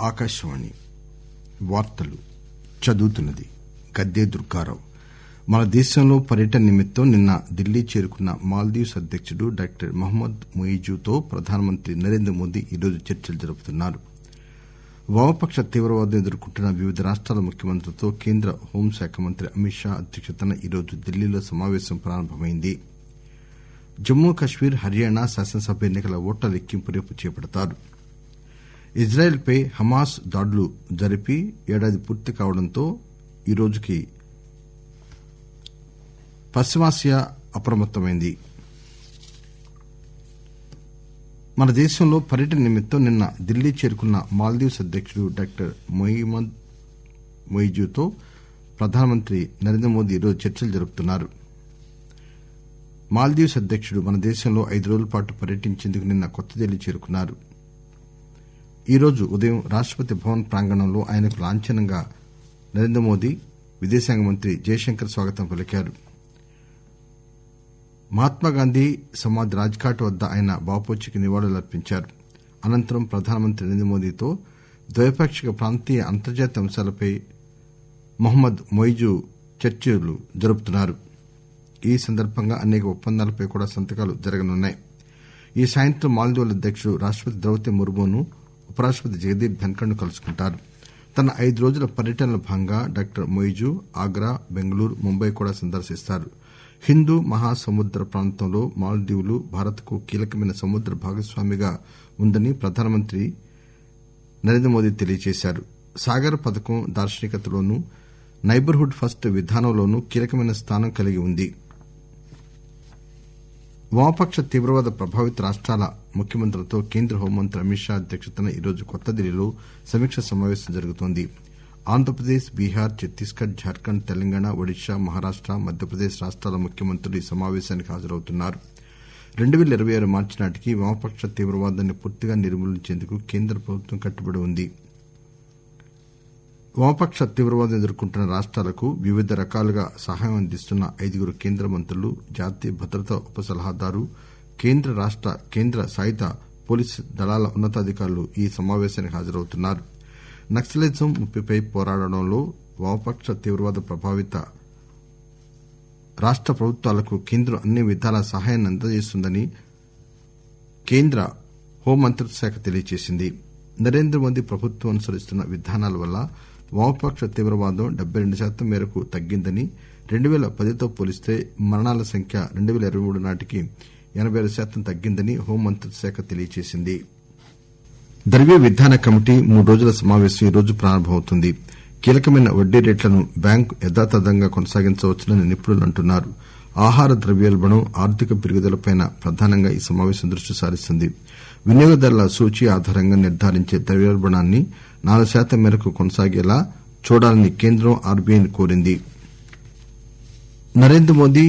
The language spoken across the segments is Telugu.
ఆకాశవాణి వార్తలు చదువుతున్నది గద్దే దుర్గారావు మన దేశంలో పర్యటన నిమిత్తం నిన్న ఢిల్లీ చేరుకున్న మాల్దీవ్స్ అధ్యకుడు డాక్టర్ మహమ్మద్ మొయిజుతో ప్రధానమంత్రి నరేంద్ర మోదీ ఈరోజు చర్చలు జరుపుతున్నారు వామపక్ష తీవ్రవాదం ఎదుర్కొంటున్న వివిధ రాష్టాల ముఖ్యమంత్రులతో కేంద్ర హోంశాఖ మంత్రి అమిత్ షా అధ్యక్షతన ఈరోజు ఢిల్లీలో సమావేశం ప్రారంభమైంది జమ్మూ కశ్మీర్ హర్యానా శాసనసభ ఎన్ని కల ఓట్ల లెక్కింపు రేపు చేపడతారు ఇజ్రాయెల్ పై హమాస్ దాడులు జరిపి ఏడాది పూర్తి కావడంతో ఈరోజుకి పశ్చిమాసియా అప్రమత్తమైంది మన దేశంలో పర్యటన నిమిత్తం నిన్న ఢిల్లీ చేరుకున్న మాల్దీవ్స్ అధ్యకుడు డాక్టర్ మొహమ్మద్ మొయిజుతో ప్రధానమంత్రి నరేంద్ర మోదీ ఈరోజు చర్చలు జరుపుతున్నారు మాల్దీవ్స్ అధ్యకుడు మన దేశంలో ఐదు రోజుల పాటు పర్యటించేందుకు నిన్న కొత్త ఢిల్లీ చేరుకున్నారు ఈరోజు ఉదయం రాష్టపతి భవన్ ప్రాంగణంలో ఆయనకు లాంఛనంగా నరేంద్ర మోదీ విదేశాంగ మంత్రి జయశంకర్ స్వాగతం పలికారు మహాత్మాగాంధీ సమాధి రాజ్ఘాట్ వద్ద ఆయన బాపూజీకి నివాళులర్పించారు అనంతరం ప్రధానమంత్రి నరేంద్ర మోదీతో ద్వైపాక్షిక ప్రాంతీయ అంతర్జాతీయ అంశాలపై మొహమ్మద్ మొయిజు చర్చలు జరుపుతున్నారు ఈ సందర్బంగా అనేక ఒప్పందాలపై కూడా సంతకాలు జరగనున్నాయి ఈ సాయంత్రం మాల్దీవుల అధ్యకుడు రాష్టపతి ద్రౌపది ముర్మును ఉపరాష్టపతి జగదీప్ ధన్కర్ ను కలుసుకుంటారు తన ఐదు రోజుల పర్యటనలో భాగంగా డాక్టర్ మొయిజు ఆగ్రా బెంగళూరు ముంబై కూడా సందర్శిస్తారు హిందూ మహాసముద్ర ప్రాంతంలో మాల్దీవులు భారత్ కు కీలకమైన సముద్ర భాగస్వామిగా ఉందని ప్రధానమంత్రి నరేంద్ర మోదీ తెలియజేశారు సాగర్ పథకం దార్శనికతలోనూ నైబర్ హుడ్ ఫస్ట్ విధానంలోనూ కీలకమైన స్థానం కలిగి ఉంది వామపక్ష తీవ్రవాద ప్రభావిత రాష్టాల ముఖ్యమంత్రులతో కేంద్ర హోంమంత్రి అమిత్ షా అధ్యక్షతన ఈరోజు కొత్త ఢిల్లీలో సమీకా సమావేశం జరుగుతోంది ఆంధ్రప్రదేశ్ బీహార్ ఛత్తీస్గఢ్ జార్ఖండ్ తెలంగాణ ఒడిశా మహారాష్ట మధ్యప్రదేశ్ రాష్టాల ముఖ్యమంత్రులు ఈ సమావేశానికి హాజరవుతున్నారు రెండు పేల ఇరవై ఆరు మార్చి నాటికి వామపక్ష తీవ్రవాదాన్ని పూర్తిగా నిర్మూలించేందుకు కేంద్ర ప్రభుత్వం కట్టుబడి ఉంది వామపక్ష తీవ్రవాదం ఎదుర్కొంటున్న రాష్టాలకు వివిధ రకాలుగా సహాయం అందిస్తున్న ఐదుగురు కేంద్ర మంత్రులు జాతీయ భద్రతా ఉప సలహాదారు కేంద్ర రాష్ట కేంద్ర సాయుధ పోలీసు దళాల ఉన్నతాధికారులు ఈ సమావేశానికి హాజరవుతున్నారు నక్సలిజం ముప్పుపై పోరాడడంలో వామపక్ష తీవ్రవాద ప్రభావిత రాష్ట ప్రభుత్వాలకు కేంద్రం అన్ని విధాలా సహాయాన్ని అందజేస్తుందని కేంద్ర హోంమంత్రిత్వ శాఖ తెలియజేసింది నరేంద్ర మోదీ ప్రభుత్వం అనుసరిస్తున్న విధానాల వల్ల వామపక్ష తీవ్రవాదం డెబ్బై రెండు శాతం మేరకు తగ్గిందని రెండు పేల పదితో పోలిస్తే మరణాల సంఖ్య రెండు పేల ఇరవై మూడు నాటికి ఎనబై ఆరు శాతం తగ్గిందని హోంమంత్రిత్వ శాఖ తెలియజేసింది ద్రవ్య విధాన కమిటీ మూడు రోజుల సమావేశం ఈరోజు ప్రారంభమవుతుంది కీలకమైన వడ్డీ రేట్లను బ్యాంకు యథాతథంగా కొనసాగించవచ్చునని నిపుణులు అంటున్నారు ఆహార ద్రవ్యోల్బణం ఆర్థిక పెరుగుదలపై ప్రధానంగా ఈ సమావేశం దృష్టి సారిస్తుంది వినియోగదారుల సూచీ ఆధారంగా నిర్దారించే ద్రవ్యోల్బణాన్ని నాలుగు శాతం మేరకు కొనసాగేలా చూడాలని కేంద్రం ఆర్బీఐని కోరింది నరేంద్ర మోదీ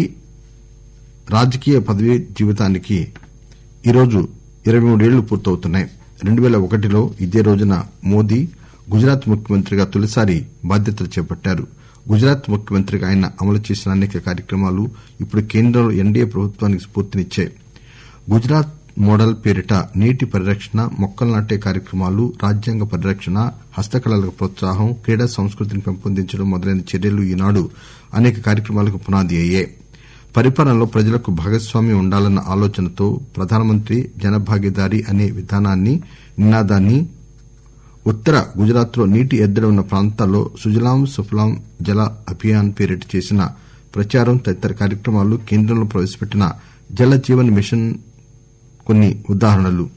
రాజకీయ పదవీ జీవితానికి ఈరోజు ఇరవై మూడేళ్లు పూర్తవుతున్నాయి రెండు పేల ఒకటిలో ఇదే రోజున మోదీ గుజరాత్ ముఖ్యమంత్రిగా తొలిసారి బాధ్యతలు చేపట్టారు గుజరాత్ ముఖ్యమంత్రిగా ఆయన అమలు చేసిన అనేక కార్యక్రమాలు ఇప్పుడు కేంద్రంలో ఎన్డీఏ ప్రభుత్వానికి స్పూర్తినిచ్చాయి గుజరాత్ మోడల్ పేరిట నీటి పరిరక్షణ మొక్కలు నాటే కార్యక్రమాలు రాజ్యాంగ పరిరక్షణ హస్తకళలకు ప్రోత్సాహం క్రీడా సంస్కృతిని పెంపొందించడం మొదలైన చర్యలు ఈనాడు అనేక కార్యక్రమాలకు పునాది అయ్యాయి పరిపాలనలో ప్రజలకు భాగస్వామ్యం ఉండాలన్న ఆలోచనతో ప్రధానమంత్రి జనభాగీదారీ అనే విధానాన్ని నినాదాన్ని ఉత్తర గుజరాత్ లో నీటి ఎద్దడి ఉన్న ప్రాంతాల్లో సుజలాం సుఫలాం జల అభియాన్ పేరిట చేసిన ప్రచారం తదితర కార్యక్రమాలు కేంద్రంలో ప్రవేశపెట్టిన జల జీవన్ మిషన్ కొన్ని ఉదాహరణలు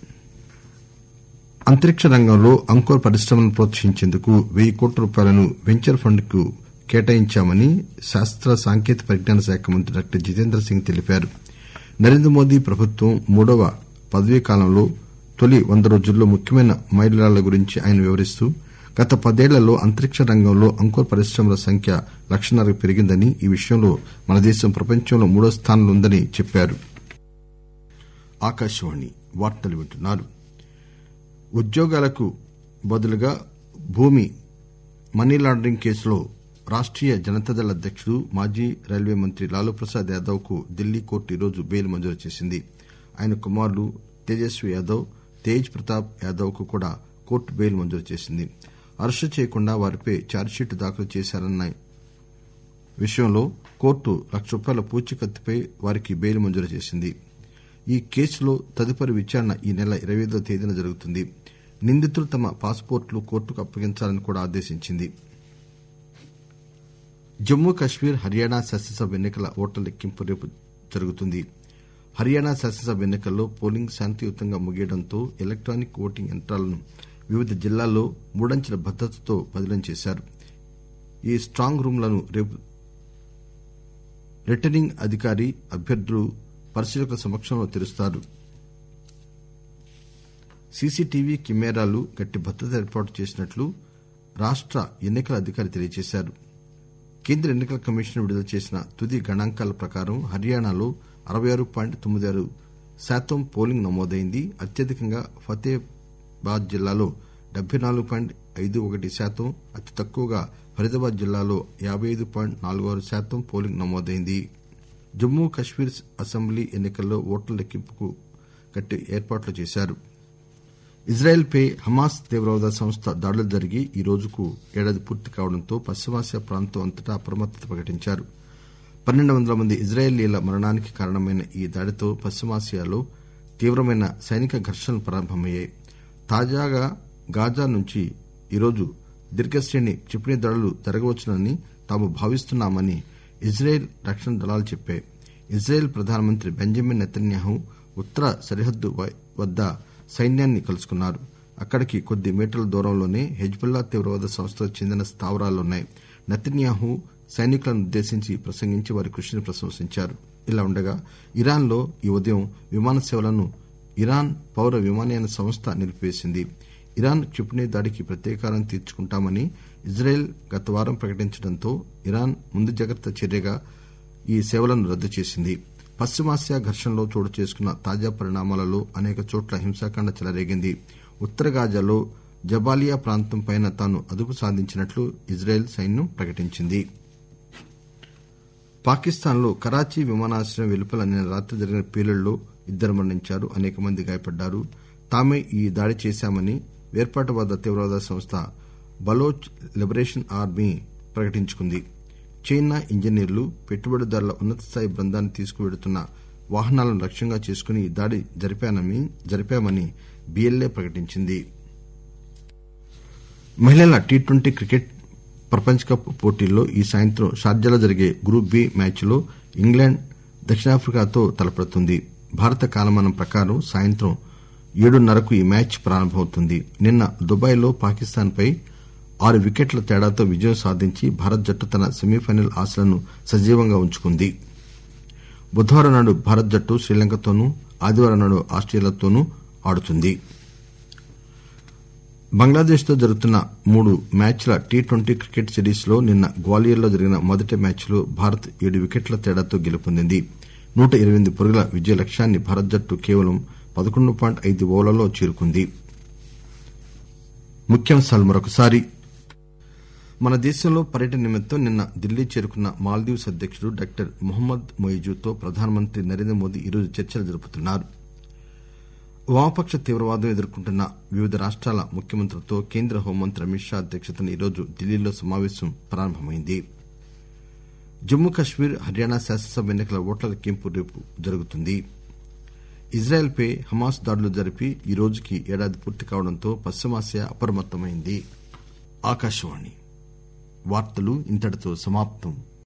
అంతరిక్ష రంగంలో అంకుర పరిశ్రమలను ప్రోత్సహించేందుకు వెయ్యి కోట్ల రూపాయలను వెంచర్ ఫండ్ కు కేటాయించామని శాస్త సాంకేతిక పరిజ్ఞాన శాఖ మంత్రి డాక్టర్ జితేంద్ర సింగ్ తెలిపారు నరేంద్ర మోదీ ప్రభుత్వం మూడవ పదవీ కాలంలో తొలి వంద రోజుల్లో ముఖ్యమైన మైలురాళ్ల గురించి ఆయన వివరిస్తూ గత పదేళ్లలో అంతరిక్ష రంగంలో అంకుర పరిశ్రమల సంఖ్య లక్షన్నరకు పెరిగిందని ఈ విషయంలో మన దేశం ప్రపంచంలో మూడో స్థానంలో ఉందని చెప్పారు ఉద్యోగాలకు బదులుగా భూమి మనీ లాండరింగ్ కేసులో రాష్టీయ జనతాదళ్ అధ్యకుడు మాజీ రైల్వే మంత్రి లాలూ ప్రసాద్ యాదవ్ కు ఢిల్లీ కోర్టు ఈరోజు బెయిల్ మంజూరు చేసింది ఆయన కుమారులు తేజస్వీ యాదవ్ తేజ్ ప్రతాప్ యాదవ్ కు కూడా కోర్టు బెయిల్ మంజూరు చేసింది అరెస్టు చేయకుండా వారిపై ఛార్జిషీటు దాఖలు చేశారన్న విషయంలో కోర్టు లక్ష రూపాయల పూచీకత్తుపై వారికి బెయిల్ మంజూరు చేసింది ఈ కేసులో తదుపరి విచారణ ఈ నెల ఇరవై ఐదవ తేదీన జరుగుతుంది నిందితులు తమ పాస్పోర్ట్లు కోర్టుకు అప్పగించాలని కూడా ఆదేశించింది జమ్మూ కశ్మీర్ హర్యానా శాసనసభ ఎన్నికల ఓట్ల లెక్కింపు రేపు జరుగుతుంది హర్యానా శాసనసభ ఎన్నికల్లో పోలింగ్ శాంతియుతంగా ముగియడంతో ఎలక్టానిక్ ఓటింగ్ యంత్రాలను వివిధ జిల్లాల్లో మూడంచెల భద్రతతో పదిలం చేశారు ఈ స్టాంగ్ రూంలను రేపు రిటర్నింగ్ అధికారి అభ్యర్థులు పరిశీలకుల సమక్షంలో తెరుస్తారు సీసీటీవీ కెమెరాలు గట్టి భద్రత ఏర్పాటు చేసినట్లు రాష్ట ఎన్నికల అధికారి తెలియజేశారు కేంద్ర ఎన్నికల కమిషన్ విడుదల చేసిన తుది గణాంకాల ప్రకారం హర్యానాలో అరవై ఆరు పాయింట్ తొమ్మిది ఆరు శాతం పోలింగ్ నమోదైంది అత్యధికంగా ఫతేబాద్ జిల్లాలో డెబ్బై నాలుగు పాయింట్ ఐదు ఒకటి శాతం అతి తక్కువగా ఫరీదాబాద్ జిల్లాలో యాబై ఐదు పాయింట్ నాలుగు ఆరు శాతం పోలింగ్ నమోదైంది జమ్మూ కశ్మీర్ అసెంబ్లీ ఎన్నికల్లో ఓట్ల లెక్కింపుకు గట్టి ఏర్పాట్లు చేశారు ఇజ్రాయెల్ పై హమాస్ తీవ్రవాద సంస్థ దాడులు జరిగి ఈ రోజుకు ఏడాది పూర్తి కావడంతో పశ్చిమాసియా ప్రాంతం అంతటా అప్రమత్తత ప్రకటించారు పన్నెండు వందల మంది ఇజ్రాయేలీల మరణానికి కారణమైన ఈ దాడితో పశ్చిమాసియాలో తీవ్రమైన సైనిక ఘర్షణలు ప్రారంభమయ్యాయి తాజాగా గాజా నుంచి ఈరోజు దీర్ఘశ్రేణి క్షిపణి దాడులు జరగవచ్చునని తాము భావిస్తున్నామని ఇజ్రాయెల్ రక్షణ దళాలు చెప్పాయి ఇజ్రాయెల్ ప్రధానమంత్రి బెంజమిన్ నెతన్యాహు ఉత్తర సరిహద్దు వద్ద సైన్యాన్ని కలుసుకున్నారు అక్కడికి కొద్ది మీటర్ల దూరంలోనే హెజ్బుల్లా తీవ్రవాద సంస్థకు చెందిన స్థావరాలున్నాయి నెతన్యాహు సైనికులనుద్దేశించి ప్రసంగించి వారి కృషిని ప్రశంసించారు ఇలా ఉండగా ఇరాన్ లో ఈ ఉదయం విమాన సేవలను ఇరాన్ పౌర విమానయాన సంస్థ నిలిపివేసింది ఇరాన్ క్షిపణి దాడికి ప్రతీకారం తీర్చుకుంటామని ఇజ్రాయెల్ గత వారం ప్రకటించడంతో ఇరాన్ ముందు జాగ్రత్త చర్యగా ఈ సేవలను రద్దు చేసింది పశ్చిమాసియా ఘర్షణలో చోటు చేసుకున్న తాజా పరిణామాలలో అనేక చోట్ల హింసాకాండ చెలరేగింది ఉత్తర గాజాలో జబాలియా ప్రాంతంపై తాను అదుపు సాధించినట్లు ఇజ్రాయెల్ సైన్యం ప్రకటించింది పాకిస్తాన్ లో కరాచీ విమానాశ్రయం వెలుపల నిన్న రాత్రి జరిగిన పేలుళ్లలో ఇద్దరు మరణించారు అనేక మంది గాయపడ్డారు తామే ఈ దాడి చేశామని వేర్పాటువాద తీవ్రవాద సంస్థ బలోచ్ లిబరేషన్ ఆర్మీ ప్రకటించుకుంది చైనా ఇంజనీర్లు పెట్టుబడిదారుల ఉన్నతస్థాయి బృందాన్ని తీసుకువెడుతున్న వాహనాలను లక్ష్యంగా చేసుకుని ఈ దాడి జరిపామని బిఎల్ఏ ప్రకటించింది మహిళల టీ ట్వంటీ క్రికెట్ ప్రపంచ కప్ పోటీల్లో ఈ సాయంత్రం షార్జాలో జరిగే గ్రూప్ బి మ్యాచ్లో ఇంగ్లాండ్ దక్షిణాఫ్రికాతో తలపడుతుంది భారత కాలమానం ప్రకారం సాయంత్రం ఏడున్నరకు ఈ మ్యాచ్ ప్రారంభమవుతుంది నిన్న దుబాయ్ లో పాకిస్తాన్ పై ఆరు వికెట్ల తేడాతో విజయం సాధించి భారత జట్టు తన సెమీఫైనల్ ఆశలను సజీవంగా ఉంచుకుంది బుధవారం నాడు భారత జట్టు శ్రీలంకతోనూ ఆదివారం నాడు ఆస్టేలియాతోనూ ఆడుతుంది బంగ్లాదేశ్ తో జరుగుతున్న మూడు మ్యాచ్ల టీ ట్వంటీ క్రికెట్ సిరీస్ లో నిన్న గ్వాలియర్ లో జరిగిన మొదటి మ్యాచ్ లో భారత్ ఏడు వికెట్ల తేడాతో గెలుపొందింది నూట ఇరవై ఎనిమిది పరుగుల విజయ లక్ష్యాన్ని భారత జట్టు కేవలం పదకొండు పాయింట్ ఐదు ఓవర్లలో చేరుకుంది మన దేశంలో పర్యటన నిమిత్తం నిన్న ఢిల్లీ చేరుకున్న మాల్దీవ్స్ అధ్యకుడు డాక్టర్ మొహమ్మద్ మొయిజు తో ప్రధానమంత్రి నరేంద్ర మోదీ ఈరోజు చర్చలు జరుపుతున్నారు వామపక్ష తీవ్రవాదం ఎదుర్కొంటున్న వివిధ రాష్టాల ముఖ్యమంత్రులతో కేంద్ర హోంమంత్రి అమిత్ షా అధ్యక్షతన ఈరోజు ఢిల్లీలో సమావేశం ప్రారంభమైంది జమ్మూ కశ్మీర్ హర్యానా శాసనసభ ఎన్నికల ఓట్ల లెక్కింపు రేపు జరుగుతుంది ఇజ్రాయెల్ పై హమాస్ దాడులు జరిపి ఈ రోజుకి ఏడాది పూర్తి కావడంతో పశ్చిమాసియా అప్రమత్తమైంది